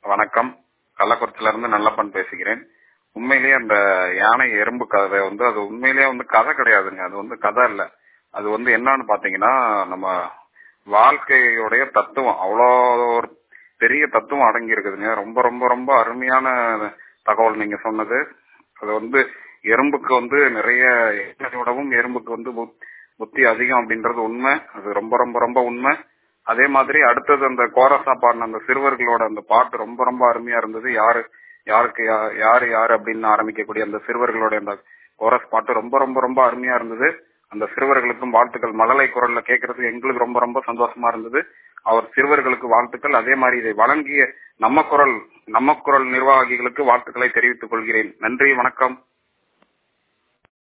வணக்கம் கள்ளக்குறிச்சியில இருந்து நல்லப்பன் பேசுகிறேன் உண்மையிலேயே அந்த யானை எறும்பு கதை வந்து அது உண்மையிலேயே வந்து கதை கிடையாதுங்க அது வந்து கதை இல்ல அது வந்து என்னன்னு பாத்தீங்கன்னா நம்ம வாழ்க்கையுடைய தத்துவம் அவ்வளோ ஒரு பெரிய தத்துவம் அடங்கி இருக்குதுங்க ரொம்ப ரொம்ப ரொம்ப அருமையான தகவல் நீங்க சொன்னது அது வந்து எறும்புக்கு வந்து நிறைய எண்ணெயை விடவும் எறும்புக்கு வந்து புத்- புத்தி அதிகம் அப்படின்றது உண்மை அது ரொம்ப ரொம்ப ரொம்ப உண்மை அதே மாதிரி அடுத்தது அந்த கோரஸா பாடின அந்த சிறுவர்களோட அந்த பாட்டு ரொம்ப ரொம்ப அருமையா இருந்தது யாரு யாருக்கு யா- யாரு யாரு அப்படின்னு ஆரம்பிக்கக்கூடிய அந்த சிறுவர்களோட அந்த கோரஸ் பாட்டு ரொம்ப ரொம்ப ரொம்ப அருமையா இருந்தது அந்த சிறுவர்களுக்கும் வாழ்த்துக்கள் மழலை குரல்ல கேட்கறது எங்களுக்கு ரொம்ப ரொம்ப சந்தோஷமா இருந்தது அவர் சிறுவர்களுக்கு வாழ்த்துக்கள் அதே மாதிரி இதை வழங்கிய நம்ம குரல் நம்ம குரல் நிர்வாகிகளுக்கு வாழ்த்துக்களை தெரிவித்துக் கொள்கிறேன் நன்றி வணக்கம்